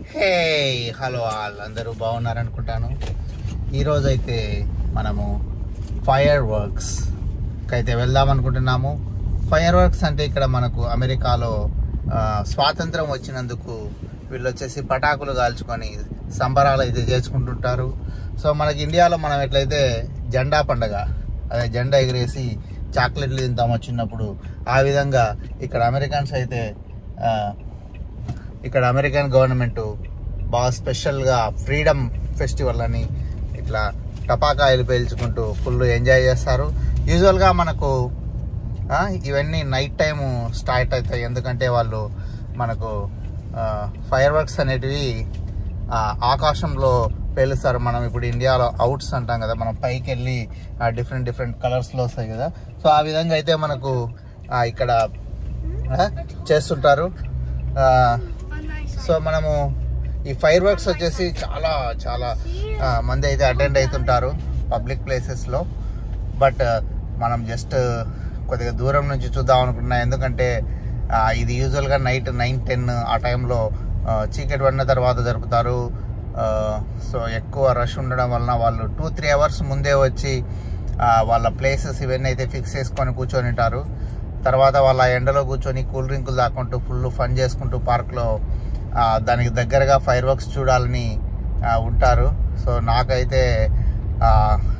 Hey hello all అందరూ బాగున్నారనుకుంటాను ఈరోజు అయితే మనము ఫైర్ వర్క్స్ అయితే వెళ్దాం అనుకుంటున్నాము ఫైర్ వర్క్స్ అంటే ఇక్కడ మనకు అమెరికాలో ఆ, స్వాతంత్రం వచ్చినందుకు వీళ్ళు వచ్చేసి పటాకులు కాల్చుకొని సంబరాలు అయితే చేసుకుంటుంటారు సో మనకి ఇండియాలో మనం ఎట్లయితే జెండా పండగ అదే జెండా ఎగిరేసి చాక్లెట్లు తింటాము చిన్నప్పుడు ఆ విధంగా ఇక్కడ అమెరికన్స్ అయితే ఆ, ఇక్కడ అమెరికన్ గవర్నమెంట్ బాగా స్పెషల్గా ఫ్రీడమ్ ఫెస్టివల్ అని ఇట్లా టపాకాయలు పేల్చుకుంటూ ఫుల్ ఎంజాయ్ చేస్తారు యూజువల్గా మనకు ఆ, ఇవన్నీ నైట్ టైము స్టార్ట్ అవుతాయి ఎందుకంటే వాళ్ళు మనకు ఫైర్ వర్క్స్ అనేటివి ఆ, ఆకాశంలో పేలుస్తారు మనం ఇప్పుడు ఇండియాలో అవుట్స్ అంటాం కదా మనం పైకి వెళ్ళి డిఫరెంట్ డిఫరెంట్ కలర్స్లో వస్తాయి కదా సో ఆ విధంగా అయితే మనకు ఆ, ఇక్కడ ఆ, చేస్తుంటారు ఆ, సో మనము ఈ ఫైర్ వర్క్స్ వచ్చేసి చాలా చాలా ఆ, మంది అయితే అటెండ్ అవుతుంటారు పబ్లిక్ ప్లేసెస్లో బట్ మనం జస్ట్ కొద్దిగా దూరం నుంచి చూద్దాం అనుకుంటున్నా ఎందుకంటే ఆ, ఇది యూజువల్గా నైట్ నైన్ టెన్ ఆ టైంలో ఆ, చీకటి పడిన తర్వాత జరుపుతారు ఆ, సో ఎక్కువ రష్ ఉండడం వలన వాళ్ళు టూ త్రీ అవర్స్ ముందే వచ్చి ఆ, వాళ్ళ ప్లేసెస్ ఇవన్నీ అయితే ఫిక్స్ చేసుకొని కూర్చొని ఉంటారు తర్వాత వాళ్ళ ఎండలో కూర్చొని కూల్ డ్రింకులు తాకుంటూ ఫుల్ ఫన్ చేసుకుంటూ పార్క్లో ఆ, దానికి దగ్గరగా ఫైర్ వర్క్స్ చూడాలని ఆ, ఉంటారు సో నాకైతే ఆ,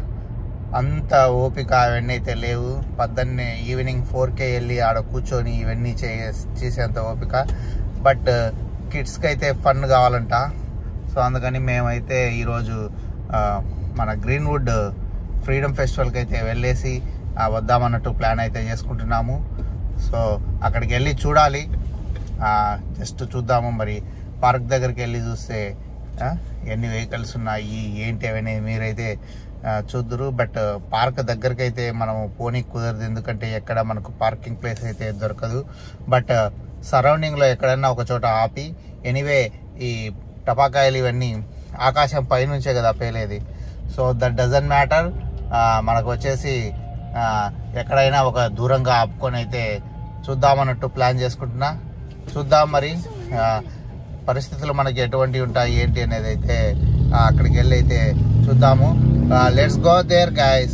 అంత ఓపిక అవన్నీ అయితే లేవు పొద్దున్నే ఈవినింగ్ ఫోర్కే వెళ్ళి ఆడ కూర్చొని ఇవన్నీ చే చేసేంత ఓపిక బట్ కిడ్స్కి అయితే ఫన్ కావాలంట సో అందుకని మేమైతే ఈరోజు ఆ, మన గ్రీన్వుడ్ ఫ్రీడమ్ ఫెస్టివల్కి అయితే వెళ్ళేసి ఆ, వద్దామన్నట్టు ప్లాన్ అయితే చేసుకుంటున్నాము సో అక్కడికి వెళ్ళి చూడాలి జస్ట్ చూద్దాము మరి పార్క్ దగ్గరికి వెళ్ళి చూస్తే ఆ, ఎన్ని వెహికల్స్ ఉన్నాయి ఏంటి అవన్నీ మీరైతే ఆ, చూద్దురు బట్ పార్క్ దగ్గరికి అయితే మనము పోనీ కుదరదు ఎందుకంటే ఎక్కడ మనకు పార్కింగ్ ప్లేస్ అయితే దొరకదు బట్ సరౌండింగ్లో ఎక్కడైనా ఒక చోట ఆపి ఎనీవే ఈ టపాకాయలు ఇవన్నీ ఆకాశం పైనుంచే కదా పేలేది సో దట్ డజంట్ మ్యాటర్ మనకు వచ్చేసి ఆ, ఎక్కడైనా ఒక దూరంగా ఆపుకొని అయితే చూద్దామన్నట్టు ప్లాన్ చేసుకుంటున్నా చూద్దాం మరి ఆ, పరిస్థితులు మనకి ఎటువంటివి ఉంటాయి ఏంటి అనేది అయితే ఆ, అక్కడికి వెళ్ళి అయితే చూద్దాము లెట్స్ గో దేర్ గాయస్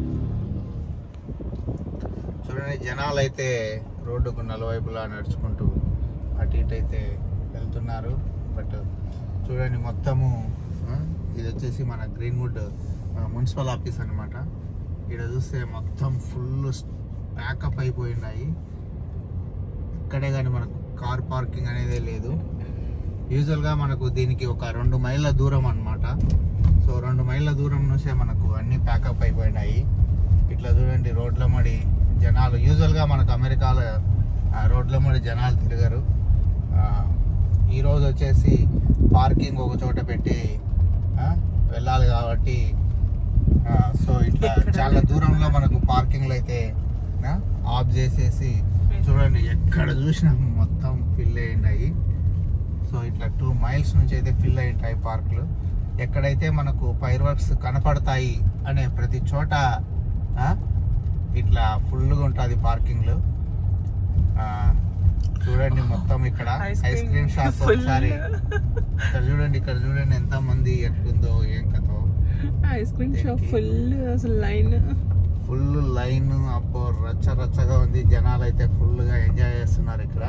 చూడండి జనాలు అయితే రోడ్డుకు నలువైపులా నడుచుకుంటూ అటు ఇటు అయితే వెళ్తున్నారు బట్ చూడండి మొత్తము ఆ, ఇది వచ్చేసి మన గ్రీన్వుడ్ ఆ, మున్సిపల్ ఆఫీస్ అన్నమాట ఇక్కడ చూస్తే మొత్తం ఫుల్ ప్యాకప్ అయిపోయి ఉన్నాయి ఇక్కడే కానీ మనకు కార్ పార్కింగ్ అనేది లేదు యూజువల్గా మనకు దీనికి ఒక రెండు మైళ్ళ దూరం అన్నమాట సో రెండు మైళ్ళ దూరం నుంచే మనకు అన్ని ప్యాకప్ అయిపోయినాయి ఇట్లా చూడండి రోడ్ల మడి జనాలు యూజువల్గా మనకు అమెరికాలో ఆ, రోడ్ల మడి జనాలు తిరగరు ఆ, ఈరోజు వచ్చేసి పార్కింగ్ ఒక చోట పెట్టి ఆ, వెళ్ళాలి కాబట్టి ఆ, సో ఇట్లా చాలా దూరంలో మనకు పార్కింగ్లు అయితే ఆ, ఆఫ్ చేసేసి చూడండి ఎక్కడ చూసినా మొత్తం ఫిల్ అయి ఉన్నాయి సో ఇట్లా టూ మైల్స్ నుంచి అయితే ఫిల్ అయి ఉంటాయి పార్కులు ఎక్కడైతే మనకు ఫైర్ వర్క్స్ కనపడతాయి అనే ప్రతి చోట ఆ, ఇట్లా ఫుల్గా ఉంటుంది పార్కింగ్లు ఆ, చూడండి మొత్తం ఇక్కడ ice ice cream cream shop full. ఒకసారి ఇక్కడ చూడండి ఇక్కడ చూడండి ఎంత మంది ఎట్లుందో ఏం కథో ఐస్ క్రీమ్ షాప్ ఫుల్ అసలు లైన్ ఫుల్ లైన్ అబ్బో రచ్చ రచ్చగా ఉంది జనాలు అయితే ఫుల్ గా ఎంజాయ్ చేస్తున్నారు ఇక్కడ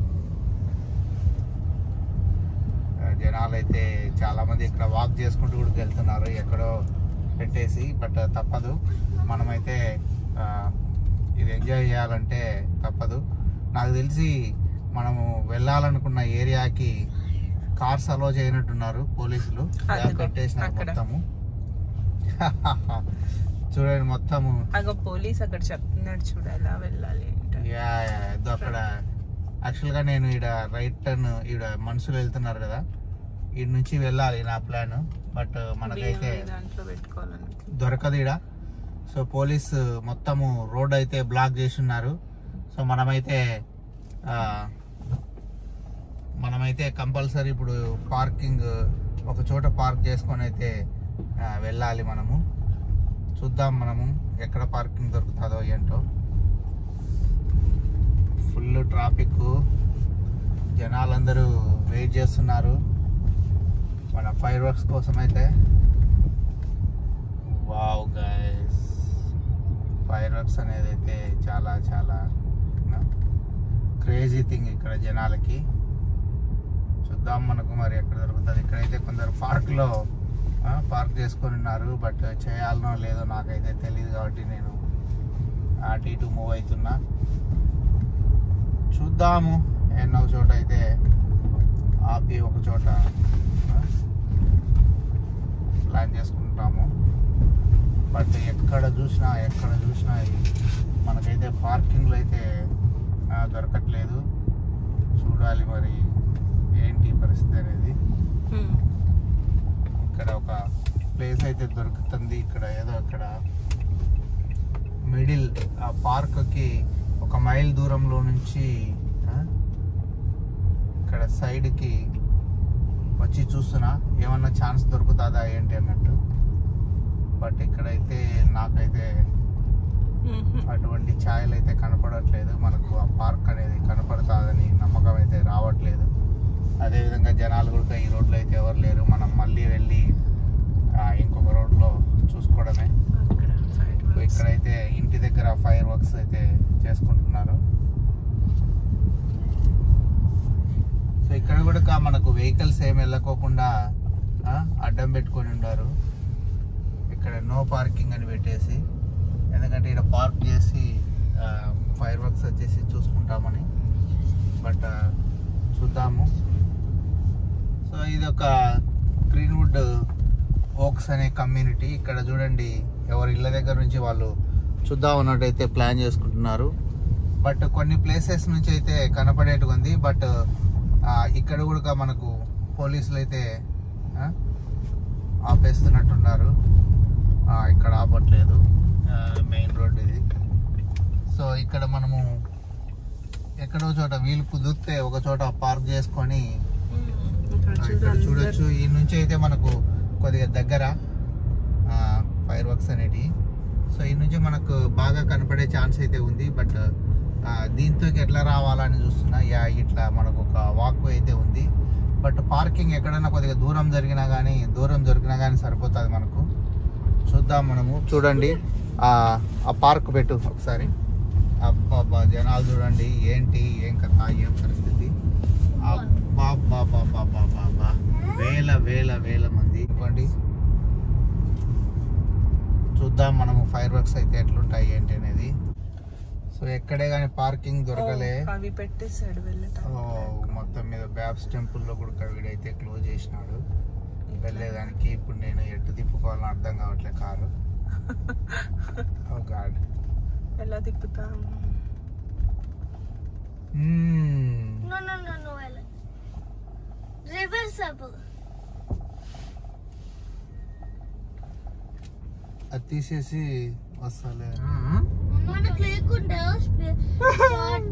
ఆ, జనాలు అయితే చాలా మంది ఇక్కడ వాక్ చేసుకుంటూ కూడా వెళ్తున్నారు ఎక్కడో పెట్టేసి బట్ తప్పదు మనమైతే ఆ, ఇది ఎంజాయ్ చేయాలంటే తప్పదు నాకు తెలిసి మనము వెళ్ళాలనుకున్న ఏరియాకి కార్స్ అలో చేయనట్టున్నారు పోలీసులు అదిగో, పెట్టేసినారు అక్కడ. మొత్తము చూడండి మొత్తము అగో పోలీస్ అక్కడ చెప్తున్నాడు చూడాలా వెళ్ళాలి అంటే. యా యా, ఇదో అక్కడ యాక్చువల్గా నేను ఈడ రైట్ టర్న్ ఈడ మనుషులు వెళ్తున్నారు కదా ఈడ నుంచి వెళ్ళాలి నా ప్లాన్ బట్ మనకైతే బియ్యం దాంట్లో పెట్టుకోవాలని దొరకదు ఈడ సో పోలీస్ మొత్తము రోడ్ అయితే బ్లాక్ చేసి ఉన్నారు సో మనమైతే ఆ, మనమైతే కంపల్సరీ ఇప్పుడు పార్కింగ్ ఒక చోట పార్క్ చేసుకొని అయితే ఆ, వెళ్ళాలి మనము చూద్దాం మనము ఎక్కడ పార్కింగ్ దొరుకుతుందో ఏంటో ఫుల్ ట్రాఫిక్ జనాలందరూ వెయిట్ చేస్తున్నారు ఫైర్ వర్క్స్ కోసం అయితే వావ్ గైస్ ఫైర్ వర్క్స్ అనేది అయితే చాలా చాలా క్రేజీ థింగ్ ఇక్కడ జనాలకి చూద్దాం మనకు మరి ఎక్కడ దొరుకుతుంది ఇక్కడైతే కొందరు పార్క్లో పార్క్ చేసుకొని ఉన్నారు బట్ చేయాలనో లేదో నాకైతే తెలియదు కాబట్టి నేను అటు ఇటు మూవ్ అవుతున్నా చూద్దాము ఎన్నో చోట అయితే ఆపి ఒక చోట ఆ, ప్లాన్ చేసుకుంటాము బట్ ఎక్కడ చూసినా ఎక్కడ చూసినా ఈ మనకైతే పార్కింగ్లో అయితే ఆ, దొరకట్లేదు చూడాలి మరి ఏంటి పరిస్థితి అనేది ఉమ్. ఇక్కడ ఒక ప్లేస్ అయితే దొరుకుతుంది ఇక్కడ ఏదో ఇక్కడ మిడిల్ ఆ పార్క్కి ఒక మైల్ దూరంలో నుంచి ఆ, ఇక్కడ సైడ్కి వచ్చి చూస్తున్నా ఏమన్నా ఛాన్స్ దొరుకుతుందా ఏంటి అన్నట్టు బట్ ఇక్కడైతే నాకైతే ఉమ్. అటువంటి ఛాయలు అయితే కనపడట్లేదు మనకు ఆ పార్క్ అనేది కనపడుతుందని నమ్మకం అయితే రావట్లేదు అదేవిధంగా జనాలు కూడా ఈ రోడ్లో అయితే ఎవరు లేరు మనం మళ్ళీ వెళ్ళి ఆ, ఇంకొక రోడ్లో చూసుకోవడమే అక్కడ ఫైర్ సో ఇక్కడైతే ఇంటి దగ్గర ఫైర్ వర్క్స్ అయితే చేసుకుంటున్నారు సో ఇక్కడ కూడా కా- మనకు వెహికల్స్ ఏమి వెళ్ళకోకుండా ఆ, అడ్డం పెట్టుకొని ఉన్నారు ఇక్కడ నో పార్కింగ్ అని పెట్టేసి ఎందుకంటే ఇక్కడ పార్క్ చేసి ఫైర్ వర్క్స్ వచ్చేసి చూసుకుంటామని బట్ చూద్దాము సో ఇది ఒక గ్రీన్వుడ్ ఓక్స్ అనే కమ్యూనిటీ ఇక్కడ చూడండి ఎవరి ఇళ్ళ దగ్గర నుంచి వాళ్ళు చూద్దాం అన్నట్టయితే ప్లాన్ చేసుకుంటున్నారు బట్ కొన్ని ప్లేసెస్ నుంచి అయితే కనపడేట్టుగా ఉంది బట్ ఇక్కడ కూడా మనకు పోలీసులు అయితే ఆ, ఆపేస్తున్నట్టున్నారు ఆ, ఇక్కడ ఆపట్లేదు మెయిన్ రోడ్ ఇది సో ఇక్కడ మనము ఎక్కడో చోట వీలు కుదిరితే ఒక చోట పార్క్ చేసుకొని ఉమ్. ఇక్కడ ఆ, చూడు ఇక్కడ అందరు- చూడొచ్చు ఈ నుంచి అయితే మనకు కొద్దిగా దగ్గర ఫైర్ వర్క్స్ అనేటివి సో ఈ నుంచి మనకు బాగా కనపడే ఛాన్స్ అయితే ఉంది బట్ దీంతో ఎట్లా రావాలని చూస్తున్నా యా ఇట్లా మనకు ఒక వాక్ అయితే ఉంది బట్ పార్కింగ్ ఎక్కడైనా కొద్దిగా దూరం జరిగినా కానీ దూరం దొరికినా కానీ సరిపోతుంది మనకు చూద్దాం మనము చూడండి ఆ ఆ పార్క్ పెట్టు ఒకసారి అబ్బా జనాలు చూడండి ఏంటి ఏం కథ ఏం పరిస్థితి అబ్బా అబ్బా అబ్బా అబ్బా అబ్బా అబ్బా అబ్బా. వేల వేల వేల మంది ఇవ్వండి చూద్దాం మనము ఫైర్ వర్క్స్ అయితే ఎట్లుంటాయి ఏంటి అనేది సో ఎక్కడే కానీ పార్కింగ్ దొరకలే ఓ, అవి పెట్టేసాడు వెళ్ళటం ఓ, మొత్తం మీద బ్యాబ్స్ టెంపుల్లో కూడా వీడైతే క్లోజ్ చేసినాడు వెళ్ళేదానికి ఇప్పుడు నేను ఎటు తిప్పుకోవాలని అర్థం కావట్లే కారు ఓ గాడ్ ఎలా తిప్పుతాం No, no, no, no, Ellen. Reversible. అది తీసేసి వస్తాలే మనకు లేకుండా స్పాట్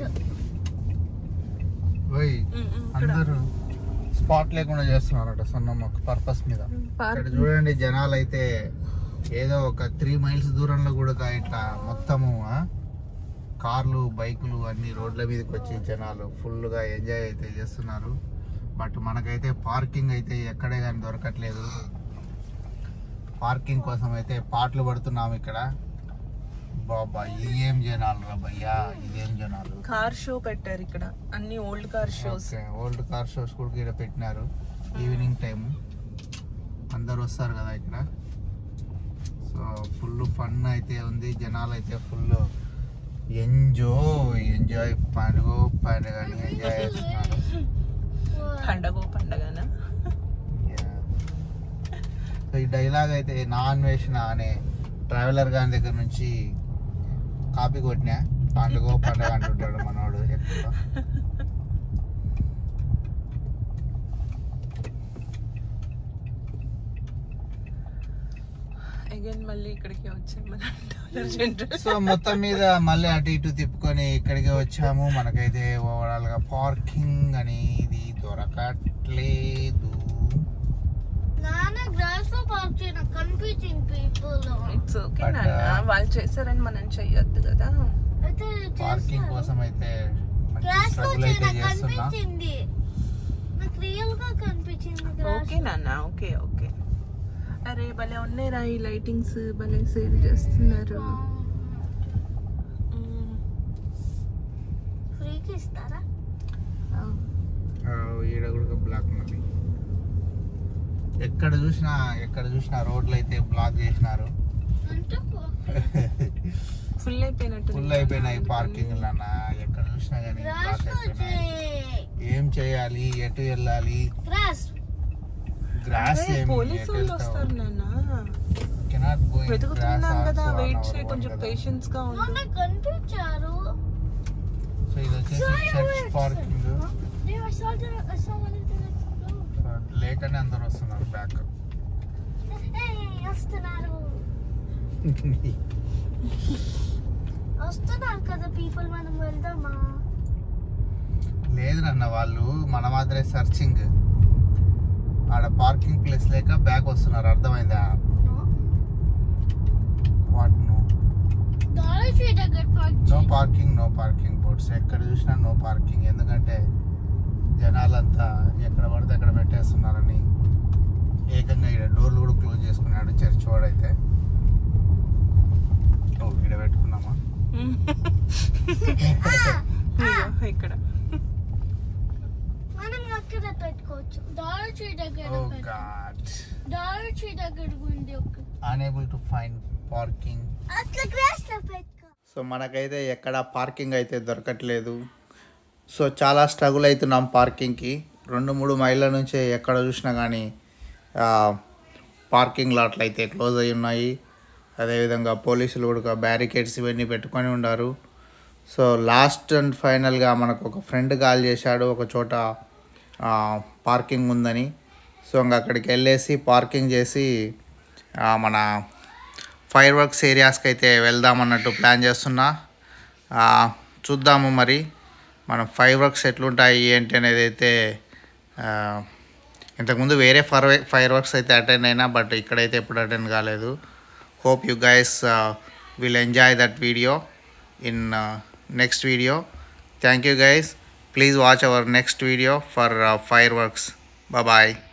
ఓయ్ ఉమ్, ఉమ్, ఇక్కడ. అందరూ స్పాట్ లేకుండా చేస్తున్నారట సన్నమ్మకు పర్పస్ మీద పార్క్ ఇక్కడ చూడండి జనాలు అయితే ఏదో ఒక త్రీ మైల్స్ దూరంలో కూడా ఇట్లా మొత్తము ఆ, కార్లు బైకులు అన్ని రోడ్ల మీదకి వచ్చి జనాలు ఫుల్గా ఎంజాయ్ అయితే చేస్తున్నారు బట్ మనకైతే పార్కింగ్ అయితే ఎక్కడే కానీ దొరకట్లేదు పార్కింగ్ కోసం అయితే పాటలు పడుతున్నాము ఇక్కడ బాబా ఇదేం జనాలు రా భయ్యా ఇదేం జనాలు కార్ షో పెట్టారు ఇక్కడ అన్ని old car shows okay old car shows కూడా ఇక్కడ పెట్టినారు ఈవినింగ్ టైం అందరు వస్తారు కదా ఇక్కడ సో ఫుల్ ఫన్ అయితే ఉంది జనాలు అయితే ఫుల్ ఎంజాయ్ ఎంజాయ్ పండుగ పండుగని ఎంజాయ్ చేస్తున్నారు పండగ పండగనా Yeah. సో ఈ డైలాగ్ అయితే నా అన్వేషణ అనే ట్రావెలర్ గారి దగ్గర నుంచి కాపీ కొట్టినా పండుగ పండుగ అంటుంటాడు మనోడు ఎక్కువ అగైన్ మళ్ళీ ఇక్కడికి వచ్చాం మన డాలర్ జనరల్ సో మొత్తం మీద మళ్ళీ అటు ఇటు తిప్పుకొని ఇక్కడికి వచ్చాము మనకైతే ఓవరాల్ గా పార్కింగ్ అనేది దొరకట్లేదు నాన్న గ్రాస్ లో పార్క్ చేయడం కనిపించింది పీపుల్ ఇట్స్ ఓకే But, నాన్న uh, వాళ్ళు చేశారని మనం చెయ్యొద్దు కదా అయితే పార్కింగ్ కోసం అయితే మంచి గ్రాస్ లో స్ట్రగుల్ అయితే చేయడం చేస్తున్నా కనిపించింది నాకు రియల్ గా కనిపించింది గ్రాస్ ఓకే నాన్న ఓకే ఓకే అరే భలే ఉన్నాయి రా ఈ లైటింగ్స్ భలే సేల్ చేస్తున్నారు మ్మ్. ఫ్రీకి ఇస్తారా ఆ. ఈడ కూడా బ్లాక్ ఉన్నది ఎక్కడ చూసినా ఎక్కడ చూసినా రోడ్లు అయితే బ్లాక్ చేసినారు అంటే ఫుల్ అయిపోయినట్టు ఫుల్ అయిపోయినాయి పార్కింగ్ అన్న ఎక్కడ చూసినా కానీ గ్రాస్ బ్లాక్ అయిపోయినాయి ఏం చేయాలి ఎటు వెళ్ళాలి గ్రాస్ గ్రాస్ ఏం పోలీసు వాళ్ళు వస్తారు నాన్న కెనాట్ గో వెతుకుతున్నాం కదా వెయిట్ చేయి కొంచెం పేషెన్స్ గా ఉండు మొన్న కనిపించారు సో ఇది వచ్చేసి church parking They were saw the I saw one of the late అని అందరు వస్తున్నారు బ్యాక్ Hey, వస్తున్నారు వస్తున్నారు కదా పీపుల్ మనం వెళ్దామా లేదు నాన్న వాళ్ళు మన మాదిరే సర్చింగ్ ఆడ పార్కింగ్ ప్లేస్ లేక బ్యాక్ వస్తున్నారు అర్థమైందా వాట్ నో డాలర్ ట్రీ దగ్గర park no parking no parking boards ఎక్కడ చూసినా నో పార్కింగ్ ఎందుకంటే జనాలంతా ఎక్కడ పడితే అక్కడ పెట్టేస్తున్నారని ఏకంగా ఇక్కడ డోర్లు కూడా క్లోజ్ చేసుకున్నాడు చర్చ్ వాడైతే ఓ ఇక్కడ పెట్టుకున్నామా ఇదిగో ఇక్కడ మనం అక్కడ పెట్టుకోవచ్చు డాలర్ ట్రీ దగ్గర ఓ పెట్టు. గాడ్ డాలర్ ట్రీ దగ్గర ఉంది ఒక అనేబుల్ టు ఫైండ్ పార్కింగ్ అట్లా గ్రాస్ లో పెట్టుకో సో మనకైతే ఎక్కడ పార్కింగ్ అయితే దొరకట్లేదు సో చాలా స్ట్రగుల్ అవుతున్నాం పార్కింగ్కి రెండు మూడు మైళ్ళ నుంచి ఎక్కడ చూసినా కానీ పార్కింగ్ లాట్లు అయితే క్లోజ్ అయి ఉన్నాయి అదేవిధంగా పోలీసులు కూడా బ్యారికేడ్స్ ఇవన్నీ పెట్టుకొని ఉన్నారు సో లాస్ట్ అండ్ ఫైనల్గా మనకు ఒక ఫ్రెండ్ కాల్ చేశాడు ఒక చోట ఆ, పార్కింగ్ ఉందని సో ఇంకా అక్కడికి వెళ్ళేసి పార్కింగ్ చేసి ఆ, మన ఫైర్ వర్క్స్ ఏరియాస్కి అయితే వెళ్దామన్నట్టు ప్లాన్ చేస్తున్నా ఆ, చూద్దాము మరి మనం ఫైర్ వర్క్స్ ఎట్లుంటాయి ఏంటి అనేది అయితే ఆ, ఇంతకుముందు వేరే ఫైర్ ఫైర్ వర్క్స్ అయితే అటెండ్ అయినా బట్ ఇక్కడైతే ఎప్పుడు అటెండ్ కాలేదు hope you guys will enjoy that video in next video thank you guys please watch our next video for fireworks bye